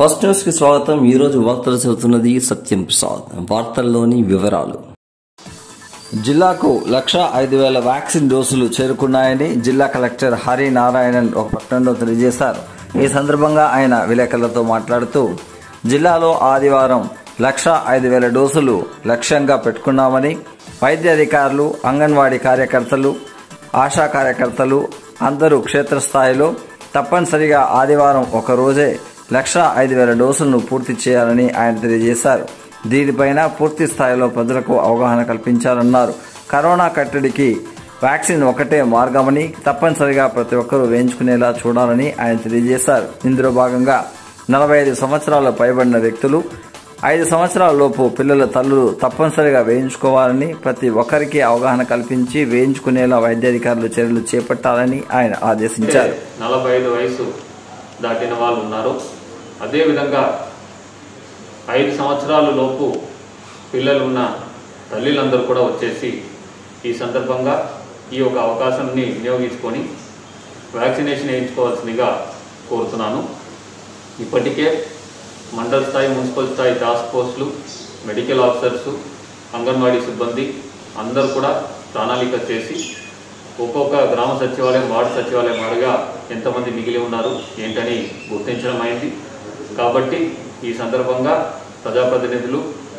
first news కి స్వాగతం ఈ రోజు వార్తలు చదువుతున్నది సత్యం ప్రసాద్ వార్తల్లోని వివరాలు జిల్లాకు లక్ష ఐదు వేల వ్యాక్సిన్ డోసులు చేరుకున్నాయని జిల్లా కలెక్టర్ హరి నారాయణన్ ఒక ప్రకటనలో తెలియజేశారు ఈ సందర్భంగా ఆయన విలేకరులతో మాట్లాడుతూ జిల్లాలో ఆదివారం లక్ష ఐదు వేల డోసులు లక్ష్యంగా పెట్టుకున్నామని వైద్య అధికారులు అంగన్వాడీ కార్యకర్తలు ఆశా కార్యకర్తలు అందరూ క్షేత్రస్థాయిలో తప్పనిసరిగా ఆదివారం ఒక రోజే లక్ష ఐదు వేల డోసులను పూర్తి చేయాలని ఆయన తెలియజేశారు దీనిపైన పూర్తి స్థాయిలో ప్రజలకు అవగాహన కల్పించాలన్నారు కరోనా కట్టడికి వ్యాక్సిన్ ఒకటే మార్గమని తప్పనిసరిగా ప్రతి ఒక్కరూ వేయించుకునేలా చూడాలని ఆయన తెలియజేశారు ఇందులో భాగంగా నలభై ఐదు సంవత్సరాల పైబడిన వ్యక్తులు ఐదు సంవత్సరాల లోపు పిల్లల తల్లులు తప్పనిసరిగా వేయించుకోవాలని ప్రతి ఒక్కరికి అవగాహన కల్పించి వేయించుకునేలా వైద్యాధికారులు చర్యలు చేపట్టాలని ఆయన ఆదేశించారు నలభై ఐదు వయసు దాటిన వాళ్ళు ఉన్నారు అదేవిధంగా ఐదు సంవత్సరాల లోపు పిల్లలు ఉన్న తల్లిలందరూ కూడా వచ్చేసి ఈ సందర్భంగా ఈ యొక్క అవకాశాన్ని వినియోగించుకొని వ్యాక్సినేషన్ వేయించుకోవాల్సిందిగా కోరుతున్నాను ఇప్పటికే మండల స్థాయి మున్సిపల్ స్థాయి టాస్క్ ఫోర్స్లు మెడికల్ ఆఫీసర్స్ అంగన్వాడీ సిబ్బంది అందరూ కూడా ప్రణాళిక చేసి ఒక్కొక్క గ్రామ సచివాలయం వార్డు సచివాలయం వారుగా ఎంతమంది మిగిలి ఉన్నారు ఏంటని గుర్తించడం అయింది కాబట్టి ఈ సందర్భంగా ప్రజాప్రతినిధులు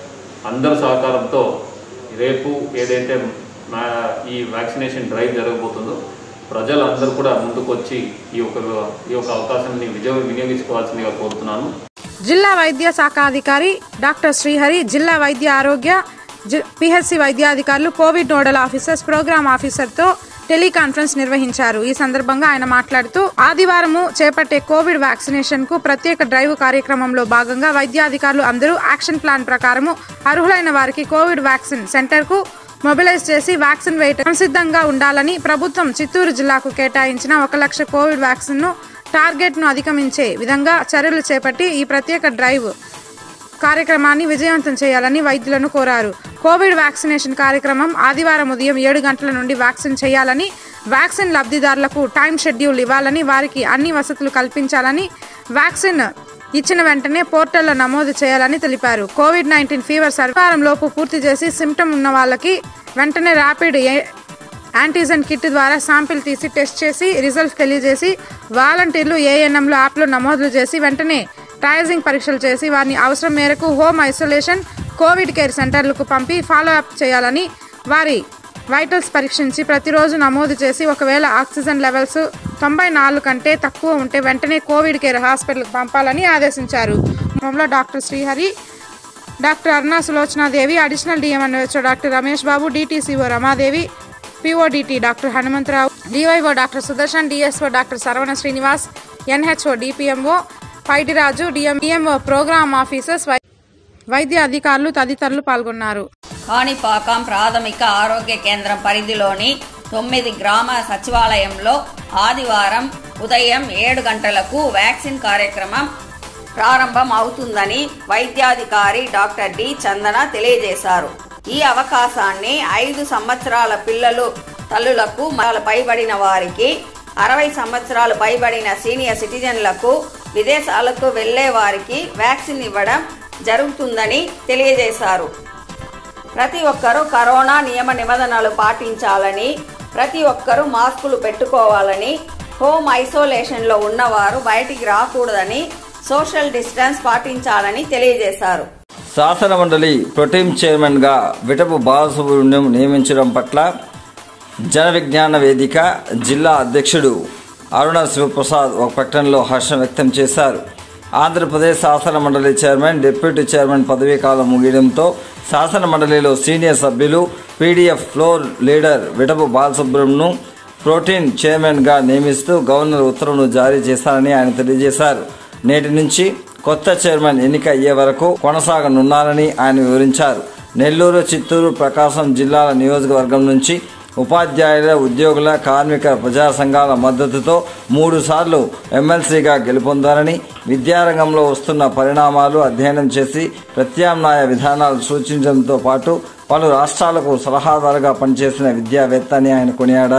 అందరి సహకారంతో రేపు ఏదైతే మా ఈ వ్యాక్సినేషన్ డ్రైవ్ జరగబోతుందో ప్రజలందరూ కూడా ముందుకొచ్చి ఈ యొక్క ఈ యొక్క అవకాశాన్ని విజయ వినియోగించుకోవాల్సిందిగా కోరుతున్నాను జిల్లా వైద్య శాఖాధికారి డాక్టర్ శ్రీహరి జిల్లా వైద్య ఆరోగ్య జి- పిహెచ్సి వైద్యాధికారులు కోవిడ్ నోడల్ ఆఫీసర్స్ ప్రోగ్రామ్ ఆఫీసర్తో టెలికాన్ఫరెన్స్ నిర్వహించారు ఈ సందర్భంగా ఆయన మాట్లాడుతూ ఆదివారము చేపట్టే కోవిడ్ వ్యాక్సినేషన్ కు ప్రత్యేక డ్రైవ్ కార్యక్రమంలో భాగంగా వైద్యాధికారులు అందరూ యాక్షన్ ప్లాన్ ప్రకారము అర్హులైన వారికి కోవిడ్ వ్యాక్సిన్ సెంటర్ కు మొబిలైజ్ చేసి వ్యాక్సిన్ వేయటం సంసిద్ధంగా ఉండాలని ప్రభుత్వం చిత్తూరు జిల్లాకు కేటాయించిన ఒక లక్ష కోవిడ్ వ్యాక్సిన్ ను టార్గెట్ ను అధిగమించే విధంగా చర్యలు చేపట్టి ఈ ప్రత్యేక డ్రైవ్ కార్యక్రమాన్ని విజయవంతం చేయాలని వైద్యులను కోరారు కోవిడ్ వ్యాక్సినేషన్ కార్యక్రమం ఆదివారం ఉదయం ఏడు గంటల నుండి వ్యాక్సిన్ చేయాలని వ్యాక్సిన్ లబ్ధిదారులకు టైం షెడ్యూల్ ఇవ్వాలని వారికి అన్ని వసతులు కల్పించాలని వ్యాక్సిన్ ఇచ్చిన వెంటనే పోర్టల్లో నమోదు చేయాలని తెలిపారు కోవిడ్ నైన్టీన్ ఫీవర్ సర్వారం లోపు పూర్తి చేసి సిమ్టమ్ ఉన్న వాళ్ళకి వెంటనే ర్యాపిడ్ ఏ- యాంటీజెన్ కిట్ ద్వారా శాంపిల్ తీసి టెస్ట్ చేసి రిజల్ట్స్ తెలియజేసి వాలంటీర్లు ఏఎన్ఎంలో యాప్లో నమోదులు చేసి వెంటనే ట్రయజింగ్ పరీక్షలు చేసి వారిని అవసరం మేరకు హోమ్ ఐసోలేషన్ కోవిడ్ కేర్ సెంటర్లకు పంపి ఫాలో అప్ చేయాలని వారి వైటల్స్ పరీక్షించి ప్రతిరోజు నమోదు చేసి ఒకవేళ ఆక్సిజన్ లెవెల్స్ తొంభై నాలుగు కంటే తక్కువ ఉంటే వెంటనే కోవిడ్ కేర్ హాస్పిటల్కి పంపాలని ఆదేశించారు క్రమంలో doctor Srihari doctor Aruna Sulochanadevi additional DMNHO doctor Ramesh Babu DTCO Ramadevi PODT doctor Hanumantharao DYO doctor Sudarshan DSO doctor Saravana Srinivas NHO DPMO Paidiraju DM DMO program officers వై- వైద్య అధికారులు తదితరులు పాల్గొన్నారు కాణిపాకం ప్రాథమిక ఆరోగ్య కేంద్రం పరిధిలోని తొమ్మిది గ్రామ సచివాలయంలో ఆదివారం ఉదయం ఏడు గంటలకు వ్యాక్సిన్ కార్యక్రమం ప్రారంభం అవుతుందని వైద్యాధికారి డాక్టర్ డి చందన తెలియజేశారు ఈ అవకాశాన్ని ఐదు సంవత్సరాల పిల్లలు తల్లులకు మరల పైబడిన వారికి అరవై సంవత్సరాలు పైబడిన సీనియర్ సిటిజన్లకు విదేశాలకు వెళ్లే వారికి వ్యాక్సిన్ ఇవ్వడం జరుగుతుందని తెలియజేశారు ప్రతి ఒక్కరూ కరోనా నియమ నిబంధనలు పాటించాలని ప్రతి ఒక్కరూ మాస్కులు పెట్టుకోవాలని హోమ్ ఐసోలేషన్లో ఉన్నవారు బయటికి రాకూడదని సోషల్ డిస్టెన్స్ పాటించాలని తెలియజేశారు శాసన మండలి ప్రొటీం చైర్మన్ గా విటపు బాలసుబ్రహ్మణ్యం నియమించడం పట్ల జన విజ్ఞాన వేదిక జిల్లా అధ్యక్షుడు అరుణ శివప్రసాద్ ఒక ప్రకటనలో హర్షం వ్యక్తం చేశారు ఆంధ్రప్రదేశ్ శాసన మండలి చైర్మన్ డిప్యూటీ చైర్మన్ పదవీ కాలం ముగియడంతో శాసన మండలిలో సీనియర్ సభ్యులు PDF floor leader Vitapu Balasubrahmanyam pro tem chairman గా నియమిస్తూ గవర్నర్ ఉత్తర్వును జారీ చేశారని ఆయన తెలియజేశారు నేటి నుంచి కొత్త చైర్మన్ ఎన్నిక అయ్యే వరకు కొనసాగనున్నారని ఆయన వివరించారు నెల్లూరు చిత్తూరు ప్రకాశం జిల్లాల నియోజకవర్గం నుంచి ఉపాధ్యాయుల ఉద్యోగుల కార్మిక ప్రజా సంఘాల మద్దతుతో మూడు సార్లు ఎమ్మెల్సీగా గెలుపొందారని విద్యారంగంలో వస్తున్న పరిణామాలు అధ్యయనం చేసి ప్రత్యామ్నాయ విధానాలు సూచించడంతో పాటు పలు రాష్ట్రాలకు సలహాదారుగా పనిచేసిన విద్యావేత్త అని ఆయన కొనియాడారు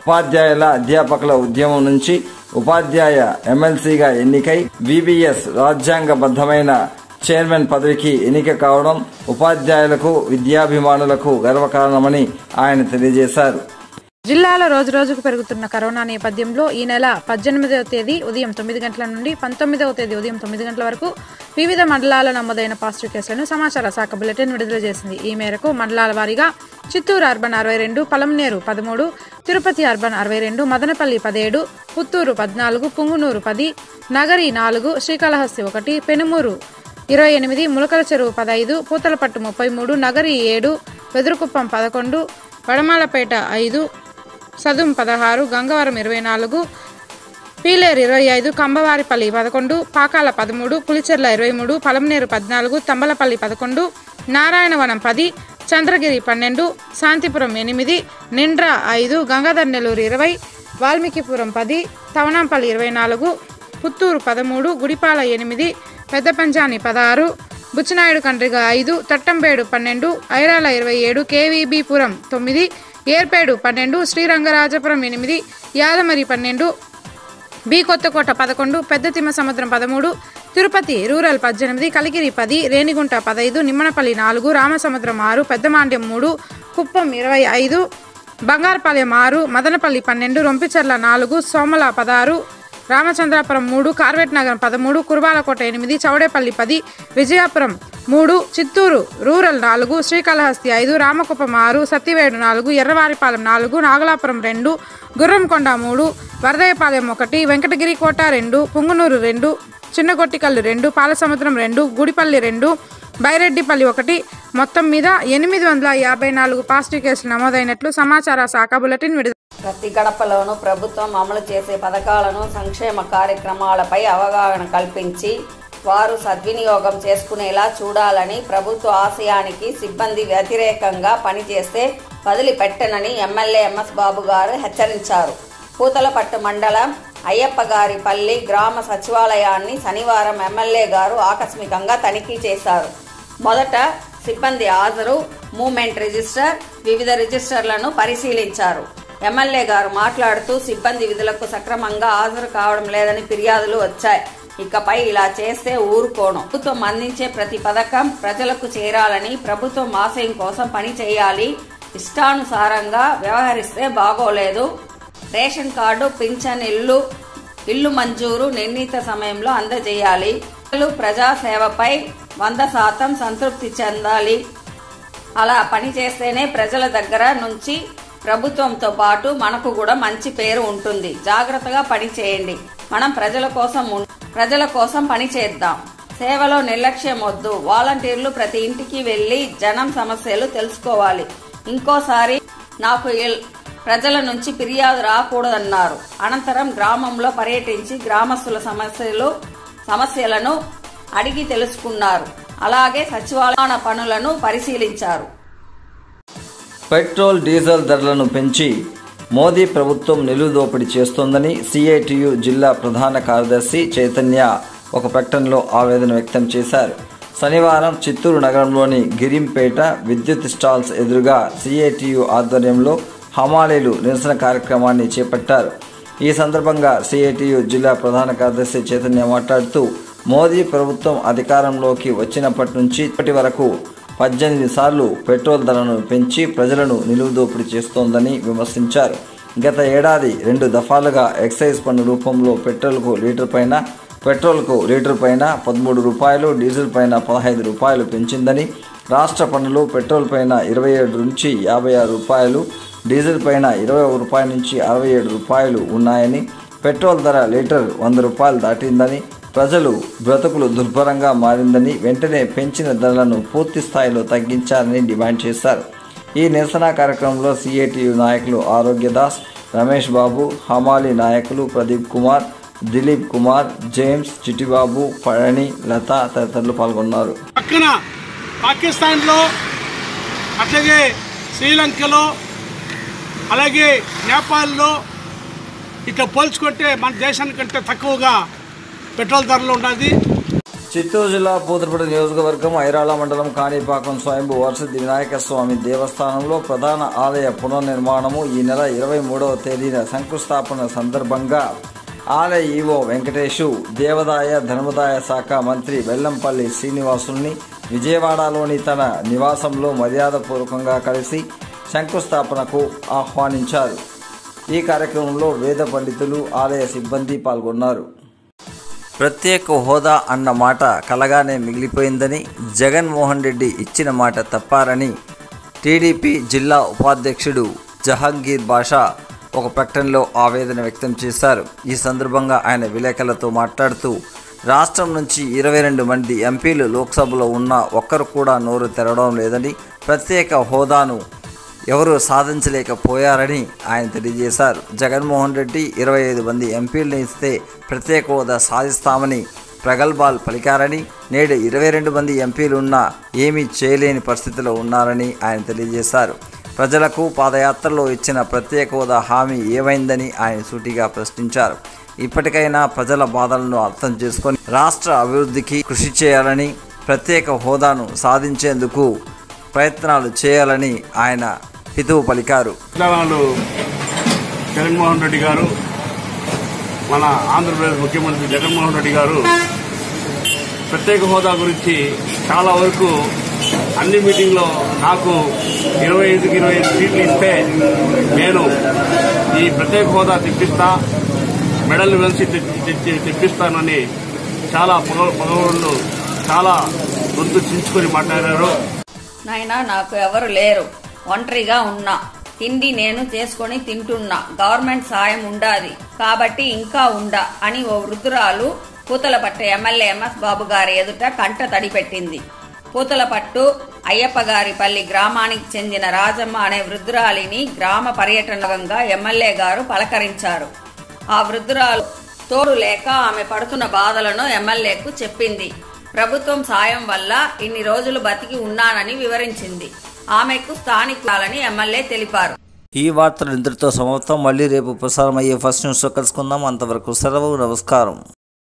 ఉపాధ్యాయుల అధ్యాపకుల ఉద్యమం నుంచి ఉపాధ్యాయ ఎమ్మెల్సీగా ఎన్నికై విబిఎస్ రాజ్యాంగబద్ధమైన చైర్మన్ పదవికి ఎన్నిక కావడం ఉపాధ్యాయులకు విద్యాభిమానులకు గర్వకారణమని ఆయన తెలియజేశారు జిల్లాలో రోజు రోజుకు పెరుగుతున్న కరోనా నేపథ్యంలో ఈ నెల పద్దెనిమిదవ తేదీ ఉదయం తొమ్మిది గంటల నుండి పంతొమ్మిదవ తేదీ ఉదయం తొమ్మిది గంటల వరకు వివిధ మండలాల నమోదైన పాజిటివ్ కేసులను సమాచార శాఖ బులెటిన్ విడుదల చేసింది ఈ మేరకు మండలాల వారీగా చిత్తూరు అర్బన్ అరవై రెండు పలమనేరు పదమూడు తిరుపతి అర్బన్ అరవై రెండు మదనపల్లి పదిహేడు పుత్తూరు పద్నాలుగు పుంగునూరు పది నగరి నాలుగు శ్రీకాళహస్తి ఒకటి పెనుమూరు ఇరవై ఎనిమిది ములకల చెరువు పదైదు పూతలపట్టు ముప్పై మూడు నగరి ఏడు వెదురుకుప్పం పదకొండు వడమాలపేట ఐదు సదుం పదహారు గంగవరం ఇరవై నాలుగు పీలేరు ఇరవై ఐదు కంబవారిపల్లి పదకొండు పాకాల పదమూడు పులిచెర్ల ఇరవై మూడు పలమనేరు పద్నాలుగు తంబలపల్లి పదకొండు నారాయణవనం పది చంద్రగిరి పన్నెండు శాంతిపురం ఎనిమిది నిండ్ర ఐదు గంగాధర్ నెల్లూరు ఇరవై వాల్మీకిపురం పది తవనంపల్లి ఇరవై నాలుగు పుత్తూరు పదమూడు గుడిపాల ఎనిమిది పెద్ద పంచాని పదహారు బుచ్చినాయుడు కండ్రిగ ఐదు తట్టంబేడు పన్నెండు ఐరాల ఇరవై ఏడు కేవీబీపురం తొమ్మిది ఏర్పేడు పన్నెండు శ్రీరంగరాజపురం ఎనిమిది యాదమరి పన్నెండు బి కొత్తకోట పదకొండు పెద్ద తిమ్మ సముద్రం పదమూడు తిరుపతి రూరల్ పద్దెనిమిది కలిగిరి పది రేణిగుంట పదైదు నిమ్మనపల్లి నాలుగు రామసముద్రం ఆరు పెద్దమాండ్యం మూడు కుప్పం ఇరవై ఐదు బంగారపాలెం ఆరు మదనపల్లి పన్నెండు రొంపిచెర్ల నాలుగు సోమల పదహారు రామచంద్రాపురం మూడు కార్వేట్ నగరం పదమూడు కుర్బాలకోట ఎనిమిది చౌడేపల్లి పది విజయాపురం మూడు చిత్తూరు రూరల్ నాలుగు శ్రీకాళహస్తి ఐదు రామకుప్పం ఆరు సత్యవేడు నాలుగు ఎర్రవారిపాలెం నాలుగు నాగలాపురం రెండు గుర్రంకొండ మూడు వరదయపాలెం ఒకటి వెంకటగిరి కోట రెండు పుంగునూరు రెండు చిన్నగొట్టికల్లు రెండు పాలసముద్రం రెండు గుడిపల్లి రెండు బైరెడ్డిపల్లి ఒకటి మొత్తం మీద ఎనిమిది వందల యాభై నాలుగు పాజిటివ్ కేసులు నమోదైనట్లు సమాచార శాఖ బులెటిన్ విడుదల ప్రతి గడపలోనూ ప్రభుత్వం అమలు చేసే పథకాలను సంక్షేమ కార్యక్రమాలపై అవగాహన కల్పించి వారు సద్వినియోగం చేసుకునేలా చూడాలని ప్రభుత్వ ఆశయానికి సిబ్బంది వ్యతిరేకంగా పనిచేస్తే వదిలిపెట్టనని ఎమ్మెల్యే ఎంఎస్ బాబు గారు హెచ్చరించారు పూతలపట్టు మండలం అయ్యప్పగారిపల్లి గ్రామ సచివాలయాన్ని శనివారం ఎమ్మెల్యే గారు ఆకస్మికంగా తనిఖీ చేశారు మొదట సిబ్బంది హాజరు మూమెంట్ రిజిస్టర్ వివిధ రిజిస్టర్లను పరిశీలించారు ఎమ్మెల్యే గారు మాట్లాడుతూ సిబ్బంది విధులకు సక్రమంగా హాజరు కావడం లేదని ఫిర్యాదులు వచ్చాయి ఇకపై ఇలా చేస్తే ఊరుకోను ప్రభుత్వం అందించే ప్రతి పథకం ప్రజలకు చేరాలని ప్రభుత్వం ఆశయం కోసం పని చేయాలి ఇష్టానుసారంగా వ్యవహరిస్తే బాగోలేదు రేషన్ కార్డు పింఛన్ ఇల్లు ఇల్లు మంజూరు నిర్ణీత సమయంలో అందజేయాలి ప్రజలు ప్రజాసేవపై వంద శాతం సంతృప్తి చెందాలి అలా పని చేస్తేనే ప్రజల దగ్గర నుంచి ప్రభుత్వంతో పాటు మనకు కూడా మంచి పేరు ఉంటుంది జాగ్రత్తగా పని చేయండి మనం ప్రజల కోసం ఉం- ప్రజల కోసం పని చేద్దాం సేవలో నిర్లక్ష్యం వద్దు వాలంటీర్లు ప్రతి ఇంటికి వెళ్లి జనం సమస్యలు తెలుసుకోవాలి ఇంకోసారి నాకు ఇల్- ప్రజల నుంచి ఫిర్యాదు రాకూడదన్నారు అనంతరం గ్రామంలో పర్యటించి గ్రామస్తుల సమస్యలు సమస్యలను అడిగి తెలుసుకున్నారు అలాగే సచివాలయ పనులను పరిశీలించారు పెట్రోల్ డీజిల్ ధరలను పెంచి మోదీ ప్రభుత్వం నిలుదోపిడీ చేస్తోందని సిఐటియు జిల్లా ప్రధాన కార్యదర్శి చైతన్య ఒక ప్రకటనలో ఆవేదన వ్యక్తం చేశారు శనివారం చిత్తూరు నగరంలోని గిరింపేట విద్యుత్ స్టాల్స్ ఎదురుగా సిఐటియు ఆధ్వర్యంలో హమాలీలు నిరసన కార్యక్రమాన్ని చేపట్టారు ఈ సందర్భంగా సిఐటియు జిల్లా ప్రధాన కార్యదర్శి చైతన్య మాట్లాడుతూ మోదీ ప్రభుత్వం అధికారంలోకి వచ్చినప్పటి నుంచి ఇప్పటి వరకు పద్దెనిమిది సార్లు పెట్రోల్ ధరలను పెంచి ప్రజలను నిలువుదోపిడీ చేస్తోందని విమర్శించారు గత ఏడాది రెండు దఫాలుగా ఎక్సైజ్ పన్ను రూపంలో పెట్రోల్కు లీటర్ పైన పెట్రోల్కు లీటర్ పైన పదమూడు రూపాయలు డీజిల్ పైన పదహైదు రూపాయలు పెంచిందని రాష్ట్ర పన్నులు పెట్రోల్ పైన ఇరవై ఏడు నుంచి యాభై ఆరు రూపాయలు డీజిల్ పైన ఇరవై ఒక రూపాయల నుంచి అరవై ఏడు రూపాయలు ఉన్నాయని పెట్రోల్ ధర లీటర్ వంద రూపాయలు దాటిందని ప్రజలు బ్రతుకులు దుర్భరంగా మారిందని వెంటనే పెంచిన ధరలను పూర్తి స్థాయిలో తగ్గించాలని డిమాండ్ చేశారు ఈ నిరసన కార్యక్రమంలో సిఐటియు నాయకులు ఆరోగ్యదాస్ రమేష్ బాబు హమాలి నాయకులు ప్రదీప్ కుమార్ దిలీప్ కుమార్ జేమ్స్ చిట్టిబాబు పళని లత తదితరులు పాల్గొన్నారు పక్కన పాకిస్తాన్లో అట్లాగే శ్రీలంకలో అలాగే నేపాల్లో ఇట్లా పోల్చుకుంటే మన దేశానికంటే తక్కువగా పెట్రోల్ ధరలు ఉన్నది చిత్తూరు జిల్లా పూతలపూడి నియోజకవర్గం ఐరాల మండలం కాణిపాకం స్వయంభు వరసిద్ధి వినాయక స్వామి దేవస్థానంలో ప్రధాన ఆలయ పునర్నిర్మాణము ఈ నెల ఇరవై మూడవ తేదీన శంకుస్థాపన సందర్భంగా ఆలయ ఈవో వెంకటేషు దేవదాయ ధర్మదాయ శాఖ మంత్రి వెల్లంపల్లి శ్రీనివాసుల్ని విజయవాడలోని తన నివాసంలో మర్యాదపూర్వకంగా కలిసి శంకుస్థాపనకు ఆహ్వానించారు ఈ కార్యక్రమంలో వేద పండితులు ఆలయ సిబ్బంది పాల్గొన్నారు ప్రత్యేక హోదా అన్న మాట కలగానే మిగిలిపోయిందని జగన్మోహన్ రెడ్డి ఇచ్చిన మాట తప్పారని టీడీపీ జిల్లా ఉపాధ్యక్షుడు జహంగీర్ బాషా ఒక ప్రకటనలో ఆవేదన వ్యక్తం చేశారు ఈ సందర్భంగా ఆయన విలేకరులతో మాట్లాడుతూ రాష్ట్రం నుంచి ఇరవై రెండు మంది ఎంపీలు లోక్సభలో ఉన్న ఒక్కరు కూడా నోరు తెరవడం లేదని ప్రత్యేక హోదాను ఎవరు సాధించలేకపోయారని ఆయన తెలియజేశారు జగన్మోహన్ రెడ్డి ఇరవై ఐదు మంది ఎంపీలను ఇస్తే ప్రత్యేక హోదా సాధిస్తామని ప్రగల్భాలు పలికారని నేడు ఇరవై రెండు మంది ఎంపీలున్నా ఏమీ చేయలేని పరిస్థితిలో ఉన్నారని ఆయన తెలియజేశారు ప్రజలకు పాదయాత్రలో ఇచ్చిన ప్రత్యేక హోదా హామీ ఏమైందని ఆయన సూటిగా ప్రశ్నించారు ఇప్పటికైనా ప్రజల బాధలను అర్థం చేసుకొని రాష్ట్ర అభివృద్ధికి కృషి చేయాలని ప్రత్యేక హోదాను సాధించేందుకు ప్రయత్నాలు చేయాలని ఆయన హితువు పలికారు తెలంగాణలో జగన్మోహన్ రెడ్డి గారు మన ఆంధ్రప్రదేశ్ ముఖ్యమంత్రి జగన్మోహన్ రెడ్డి గారు ప్రత్యేక హోదా గురించి చాలా వరకు అన్ని మీటింగ్లో నాకు ఇరవై ఐదుకి ఇరవై ఐదు సీట్లు ఇస్తే నేను ఈ ప్రత్యేక హోదా తెప్పిస్తా మెడల్ వెలిసి తెచ్చి తెప్పిస్తానని చాలా పొగ పొగవుళ్ళు చాలా గొంతు చించుకొని మాట్లాడారు నాయనా నాకు ఎవరు లేరు ఒంటరిగా ఉన్నా తిండి నేను చేసుకొని తింటున్నా గవర్నమెంట్ సాయం ఉండాది కాబట్టి ఇంకా ఉండా అని ఓ వృద్ధురాలు పూతలపట్టు ఎమ్మెల్యే ఎంఎస్ బాబు గారి ఎదుట కంట తడి పెట్టింది పూతలపట్టు అయ్యప్పగారిపల్లి గ్రామానికి చెందిన రాజమ్మ అనే వృద్ధురాలిని గ్రామ పర్యటనగా ఎమ్మెల్యే గారు పలకరించారు ఆ వృద్ధురాలు తోడు లేక ఆమె పడుతున్న బాధలను ఎమ్మెల్యేకు చెప్పింది ప్రభుత్వం సాయం వల్ల ఇన్ని రోజులు బతికి ఉన్నానని వివరించింది ఆమెకు స్థానికులని ఎమ్మెల్యే తెలిపారు ఈ వార్తలు ఇంతటితో సమాప్తం మళ్ళీ రేపు ప్రసారం అయ్యే ఫస్ట్ న్యూస్లో కలుసుకుందాం అంతవరకు సెలవు నమస్కారం